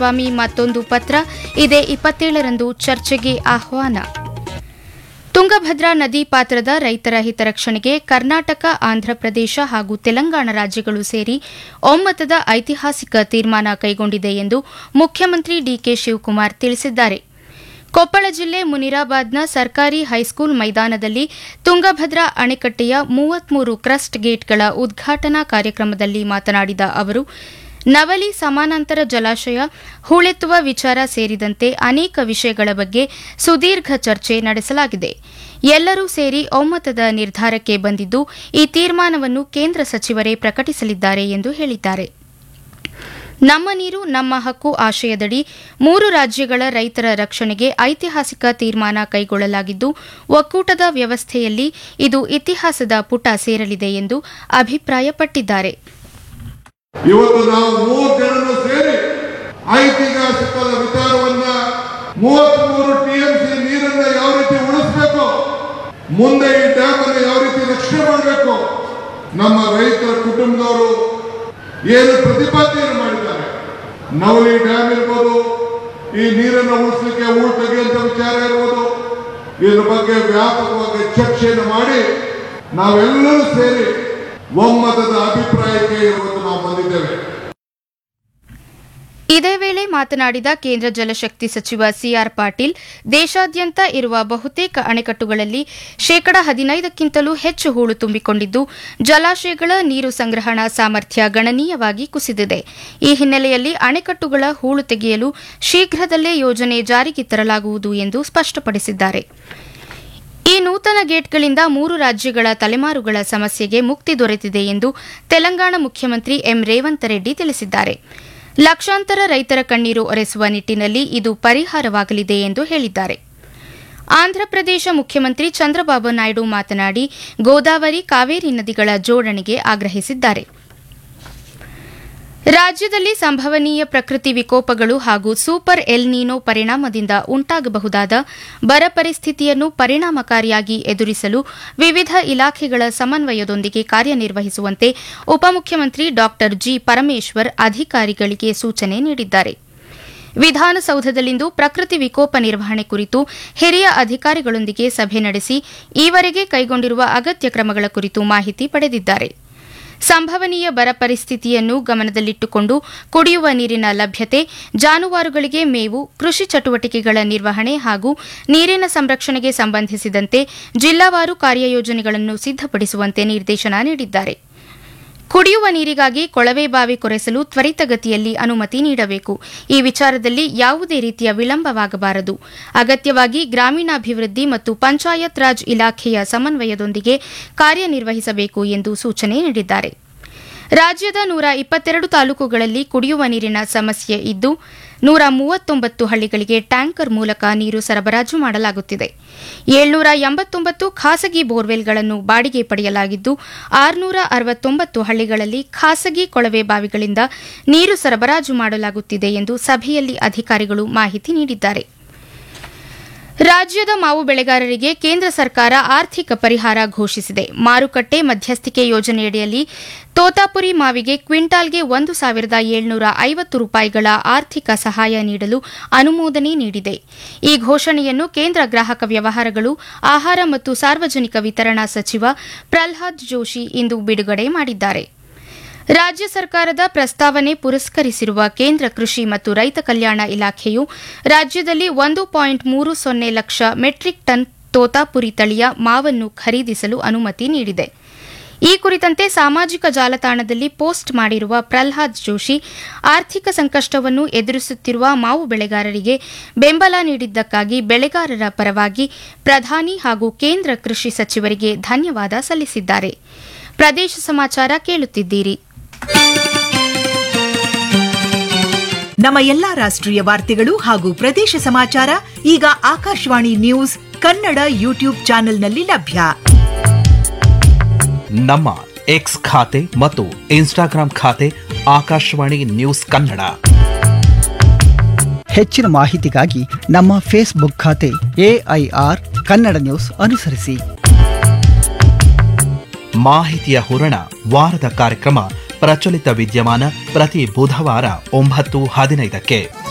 ಕುಮಾರಸ್ವಾಮಿ ಮತ್ತೊಂದು ಪತ್ರ ಇದೇ ಇಪ್ಪತ್ತೇಳರಂದು ಚರ್ಚೆಗೆ ಆಹ್ವಾನ ತುಂಗಭದ್ರಾ ನದಿ ಪಾತ್ರದ ರೈತರ ಹಿತರಕ್ಷಣೆಗೆ ಕರ್ನಾಟಕ ಆಂಧ್ರಪ್ರದೇಶ ಹಾಗೂ ತೆಲಂಗಾಣ ರಾಜ್ಯಗಳು ಸೇರಿ ಒಮ್ಮತದ ಐತಿಹಾಸಿಕ ತೀರ್ಮಾನ ಕೈಗೊಂಡಿದೆ ಎಂದು ಮುಖ್ಯಮಂತ್ರಿ ಡಿಕೆ ಶಿವಕುಮಾರ್ ತಿಳಿಸಿದ್ದಾರೆ ಕೊಪ್ಪಳ ಜಿಲ್ಲೆ ಮುನಿರಾಬಾದ್ನ ಸರ್ಕಾರಿ ಹೈಸ್ಕೂಲ್ ಮೈದಾನದಲ್ಲಿ ತುಂಗಭದ್ರಾ ಅಣೆಕಟ್ಟೆಯ ಮೂವತ್ಮೂರು ಕ್ರಸ್ಟ್ ಗೇಟ್ಗಳ ಉದ್ಘಾಟನಾ ಕಾರ್ಯಕ್ರಮದಲ್ಲಿ ಮಾತನಾಡಿದ ಅವರು ನವಲಿ ಸಮಾನಾಂತರ ಜಲಾಶಯ ಹೂಳೆತ್ತುವ ವಿಚಾರ ಸೇರಿದಂತೆ ಅನೇಕ ವಿಷಯಗಳ ಬಗ್ಗೆ ಸುದೀರ್ಘ ಚರ್ಚೆ ನಡೆಸಲಾಗಿದೆ ಎಲ್ಲರೂ ಸೇರಿ ಒಮ್ಮತದ ನಿರ್ಧಾರಕ್ಕೆ ಬಂದಿದ್ದು ಈ ತೀರ್ಮಾನವನ್ನು ಕೇಂದ್ರ ಸಚಿವರೇ ಪ್ರಕಟಿಸಲಿದ್ದಾರೆ ಎಂದು ಹೇಳಿದ್ದಾರೆ ನಮ್ಮ ನೀರು ನಮ್ಮ ಹಕ್ಕು ಆಶಯದಡಿ ಮೂರು ರಾಜ್ಯಗಳ ರೈತರ ರಕ್ಷಣೆಗೆ ಐತಿಹಾಸಿಕ ತೀರ್ಮಾನ ಕೈಗೊಳ್ಳಲಾಗಿದ್ದು ಒಕ್ಕೂಟದ ವ್ಯವಸ್ಥೆಯಲ್ಲಿ ಇದು ಇತಿಹಾಸದ ಪುಟ ಸೇರಲಿದೆ ಎಂದು ಅಭಿಪ್ರಾಯಪಟ್ಟಿದ್ದಾರೆ ಇವತ್ತು ನಾವು ಮೂರು ಜನರು ಸೇರಿ ಐತಿಹಾಸಿಕದ ವಿಚಾರವನ್ನ ಮೂವತ್ಮೂರು ಟಿಎಂಸಿ ನೀರನ್ನ ಯಾವ ರೀತಿ ಉಳಿಸಬೇಕು ಮುಂದೆ ಈ ಡ್ಯಾಮ್ ಅನ್ನು ಯಾವ ರೀತಿ ರಕ್ಷಣೆ ಮಾಡಬೇಕು ನಮ್ಮ ರೈತರ ಕುಟುಂಬದವರು ಏನು ಪ್ರತಿಪಾದನೆಯನ್ನು ಮಾಡಿದ್ದಾರೆ ನವಲಿ ಡ್ಯಾಮ್ ಇರ್ಬೋದು ಈ ನೀರನ್ನು ಉಳಿಸಲಿಕ್ಕೆ ಊಳು ತೆಗೆಯುವಂತ ವಿಚಾರ ಇರ್ಬೋದು ಇದ್ರ ಬಗ್ಗೆ ವ್ಯಾಪಕವಾಗಿ ಚರ್ಚೆಯನ್ನು ಮಾಡಿ ನಾವೆಲ್ಲರೂ ಸೇರಿ ಒಮ್ಮತದ ಅಭಿಪ್ರಾಯಕ್ಕೆ ಇವತ್ತು ನಾವು ಬಂದಿದ್ದೇವೆ ಇದೇ ವೇಳೆ ಮಾತನಾಡಿದ ಕೇಂದ್ರ ಜಲಶಕ್ತಿ ಸಚಿವ ಸಿಆರ್ ಪಾಟೀಲ್ ದೇಶಾದ್ಯಂತ ಇರುವ ಬಹುತೇಕ ಅಣೆಕಟ್ಟುಗಳಲ್ಲಿ ಶೇಕಡ ಹದಿನೈದಕ್ಕಿಂತಲೂ ಹೆಚ್ಚು ಹೂಳು ತುಂಬಿಕೊಂಡಿದ್ದು ಜಲಾಶಯಗಳ ನೀರು ಸಂಗ್ರಹಣಾ ಸಾಮರ್ಥ್ಯ ಗಣನೀಯವಾಗಿ ಕುಸಿದಿದೆ ಈ ಹಿನ್ನೆಲೆಯಲ್ಲಿ ಅಣೆಕಟ್ಟುಗಳ ಹೂಳು ತೆಗೆಯಲು ಶೀಘ್ರದಲ್ಲೇ ಯೋಜನೆ ಜಾರಿಗೆ ತರಲಾಗುವುದು ಎಂದು ಸ್ಪಷ್ಟಪಡಿಸಿದ್ದಾರೆ ಈ ನೂತನ ಗೇಟ್ಗಳಿಂದ ಮೂರು ರಾಜ್ಯಗಳ ತಲೆಮಾರುಗಳ ಸಮಸ್ಯೆಗೆ ಮುಕ್ತಿ ದೊರೆತಿದೆ ಎಂದು ತೆಲಂಗಾಣ ಮುಖ್ಯಮಂತ್ರಿ ಎಂ ರೇವಂತ್ ರೆಡ್ಡಿ ತಿಳಿಸಿದ್ದಾರೆ ಲಕ್ಷಾಂತರ ರೈತರ ಕಣ್ಣೀರು ಒರೆಸುವ ನಿಟ್ಟಿನಲ್ಲಿ ಇದು ಪರಿಹಾರವಾಗಲಿದೆ ಎಂದು ಹೇಳಿದ್ದಾರೆ ಆಂಧ್ರಪ್ರದೇಶ ಮುಖ್ಯಮಂತ್ರಿ ಚಂದ್ರಬಾಬು ನಾಯ್ಡು ಮಾತನಾಡಿ ಗೋದಾವರಿ ಕಾವೇರಿ ನದಿಗಳ ಜೋಡಣೆಗೆ ಆಗ್ರಹಿಸಿದ್ದಾರೆ ರಾಜ್ಯದಲ್ಲಿ ಸಂಭವನೀಯ ಪ್ರಕೃತಿ ವಿಕೋಪಗಳು ಹಾಗೂ ಸೂಪರ್ ಎಲ್ ನೀನೋ ಪರಿಣಾಮದಿಂದ ಉಂಟಾಗಬಹುದಾದ ಬರ ಪರಿಸ್ಥಿತಿಯನ್ನು ಪರಿಣಾಮಕಾರಿಯಾಗಿ ಎದುರಿಸಲು ವಿವಿಧ ಇಲಾಖೆಗಳ ಸಮನ್ವಯದೊಂದಿಗೆ ಕಾರ್ಯನಿರ್ವಹಿಸುವಂತೆ ಉಪಮುಖ್ಯಮಂತ್ರಿ ಡಾ ಜಿ ಪರಮೇಶ್ವರ್ ಅಧಿಕಾರಿಗಳಿಗೆ ಸೂಚನೆ ನೀಡಿದ್ದಾರೆ ವಿಧಾನಸೌಧದಲ್ಲಿಂದು ಪ್ರಕೃತಿ ವಿಕೋಪ ನಿರ್ವಹಣೆ ಕುರಿತು ಹಿರಿಯ ಅಧಿಕಾರಿಗಳೊಂದಿಗೆ ಸಭೆ ನಡೆಸಿ ಈವರೆಗೆ ಕೈಗೊಂಡಿರುವ ಅಗತ್ಯ ಕ್ರಮಗಳ ಕುರಿತು ಮಾಹಿತಿ ಪಡೆದಿದ್ದಾರೆ ಸಂಭವನೀಯ ಬರ ಪರಿಸ್ಥಿತಿಯನ್ನು ಗಮನದಲ್ಲಿಟ್ಟುಕೊಂಡು ಕುಡಿಯುವ ನೀರಿನ ಲಭ್ಯತೆ ಜಾನುವಾರುಗಳಿಗೆ ಮೇವು ಕೃಷಿ ಚಟುವಟಿಕೆಗಳ ನಿರ್ವಹಣೆ ಹಾಗೂ ನೀರಿನ ಸಂರಕ್ಷಣೆಗೆ ಸಂಬಂಧಿಸಿದಂತೆ ಜಿಲ್ಲಾವಾರು ಕಾರ್ಯಯೋಜನೆಗಳನ್ನು ಸಿದ್ದಪಡಿಸುವಂತೆ ನಿರ್ದೇಶನ ನೀಡಿದ್ದಾರೆ ಕುಡಿಯುವ ನೀರಿಗಾಗಿ ಕೊಳವೆ ಬಾವಿ ಕೊರೆಸಲು ತ್ವರಿತಗತಿಯಲ್ಲಿ ಅನುಮತಿ ನೀಡಬೇಕು ಈ ವಿಚಾರದಲ್ಲಿ ಯಾವುದೇ ರೀತಿಯ ವಿಳಂಬವಾಗಬಾರದು ಅಗತ್ಯವಾಗಿ ಗ್ರಾಮೀಣಾಭಿವೃದ್ಧಿ ಮತ್ತು ಪಂಚಾಯತ್ ರಾಜ್ ಇಲಾಖೆಯ ಸಮನ್ವಯದೊಂದಿಗೆ ಕಾರ್ಯನಿರ್ವಹಿಸಬೇಕು ಎಂದು ಸೂಚನೆ ನೀಡಿದ್ದಾರೆ ರಾಜ್ಯದ ನೂರ ಇಪ್ಪತ್ತೆರಡು ತಾಲೂಕುಗಳಲ್ಲಿ ಕುಡಿಯುವ ನೀರಿನ ಸಮಸ್ಯೆ ಇದ್ದು ನೂರ ಮೂವತ್ತೊಂಬತ್ತು ಹಳ್ಳಿಗಳಿಗೆ ಟ್ಯಾಂಕರ್ ಮೂಲಕ ನೀರು ಸರಬರಾಜು ಮಾಡಲಾಗುತ್ತಿದೆ ಏಳ್ನೂರ ಎಂಬತ್ತೊಂಬತ್ತು ಖಾಸಗಿ ಬೋರ್ವೆಲ್ಗಳನ್ನು ಬಾಡಿಗೆ ಪಡೆಯಲಾಗಿದ್ದು ಆರುನೂರ ಅರವತ್ತೊಂಬತ್ತು ಹಳ್ಳಿಗಳಲ್ಲಿ ಖಾಸಗಿ ಕೊಳವೆ ಬಾವಿಗಳಿಂದ ನೀರು ಸರಬರಾಜು ಮಾಡಲಾಗುತ್ತಿದೆ ಎಂದು ಸಭೆಯಲ್ಲಿ ಅಧಿಕಾರಿಗಳು ಮಾಹಿತಿ ನೀಡಿದ್ದಾರೆ ರಾಜ್ಯದ ಮಾವು ಬೆಳೆಗಾರರಿಗೆ ಕೇಂದ್ರ ಸರ್ಕಾರ ಆರ್ಥಿಕ ಪರಿಹಾರ ಘೋಷಿಸಿದೆ ಮಾರುಕಟ್ಟೆ ಮಧ್ಯಸ್ಥಿಕೆ ಯೋಜನೆಯಡಿಯಲ್ಲಿ ತೋತಾಪುರಿ ಮಾವಿಗೆ ಕ್ವಿಂಟಾಲ್ಗೆ ಒಂದು ಸಾವಿರದ ಏಳ್ನೂರ ಐವತ್ತು ರೂಪಾಯಿಗಳ ಆರ್ಥಿಕ ಸಹಾಯ ನೀಡಲು ಅನುಮೋದನೆ ನೀಡಿದೆ ಈ ಘೋಷಣೆಯನ್ನು ಕೇಂದ್ರ ಗ್ರಾಹಕ ವ್ಯವಹಾರಗಳು ಆಹಾರ ಮತ್ತು ಸಾರ್ವಜನಿಕ ವಿತರಣಾ ಸಚಿವ ಪ್ರಲ್ಹಾದ್ ಜೋಶಿ ಇಂದು ಬಿಡುಗಡೆ ಮಾಡಿದ್ದಾರೆ ರಾಜ್ಯ ಸರ್ಕಾರದ ಪ್ರಸ್ತಾವನೆ ಪುರಸ್ಕರಿಸಿರುವ ಕೇಂದ್ರ ಕೃಷಿ ಮತ್ತು ರೈತ ಕಲ್ಯಾಣ ಇಲಾಖೆಯು ರಾಜ್ಯದಲ್ಲಿ ಒಂದು ಪಾಯಿಂಟ್ ಮೂರು ಸೊನ್ನೆ ಲಕ್ಷ ಮೆಟ್ರಿಕ್ ಟನ್ ತೋತಾಪುರಿ ತಳಿಯ ಮಾವನ್ನು ಖರೀದಿಸಲು ಅನುಮತಿ ನೀಡಿದೆ ಈ ಕುರಿತಂತೆ ಸಾಮಾಜಿಕ ಜಾಲತಾಣದಲ್ಲಿ ಪೋಸ್ಟ್ ಮಾಡಿರುವ ಪ್ರಲ್ಹಾದ್ ಜೋಶಿ ಆರ್ಥಿಕ ಸಂಕಷ್ಟವನ್ನು ಎದುರಿಸುತ್ತಿರುವ ಮಾವು ಬೆಳೆಗಾರರಿಗೆ ಬೆಂಬಲ ನೀಡಿದ್ದಕ್ಕಾಗಿ ಬೆಳೆಗಾರರ ಪರವಾಗಿ ಪ್ರಧಾನಿ ಹಾಗೂ ಕೇಂದ್ರ ಕೃಷಿ ಸಚಿವರಿಗೆ ಧನ್ಯವಾದ ಸಲ್ಲಿಸಿದ್ದಾರೆ ಪ್ರದೇಶ ಸಮಾಚಾರ ಕೇಳುತ್ತಿದ್ದೀರಿ ನಮ್ಮ ಎಲ್ಲಾ ರಾಷ್ಟ್ರೀಯ ವಾರ್ತೆಗಳು ಹಾಗೂ ಪ್ರದೇಶ ಸಮಾಚಾರ ಈಗ ಆಕಾಶವಾಣಿ ನ್ಯೂಸ್ ಕನ್ನಡ ಯೂಟ್ಯೂಬ್ ಚಾನೆಲ್ನಲ್ಲಿ ಲಭ್ಯ ನಮ್ಮ ಎಕ್ಸ್ ಖಾತೆ ಮತ್ತು ಇನ್ಸ್ಟಾಗ್ರಾಂ ಖಾತೆ ಆಕಾಶವಾಣಿ ನ್ಯೂಸ್ ಕನ್ನಡ ಹೆಚ್ಚಿನ ಮಾಹಿತಿಗಾಗಿ ನಮ್ಮ ಫೇಸ್ಬುಕ್ ಖಾತೆ ಎಐಆರ್ ಕನ್ನಡ ನ್ಯೂಸ್ ಅನುಸರಿಸಿ ಮಾಹಿತಿಯ ಹೂರಣ ವಾರದ ಕಾರ್ಯಕ್ರಮ ಪ್ರಚಲಿತ ವಿದ್ಯಮಾನ ಪ್ರತಿ ಬುಧವಾರ ಒಂಬತ್ತು ಹದಿನೈದಕ್ಕೆ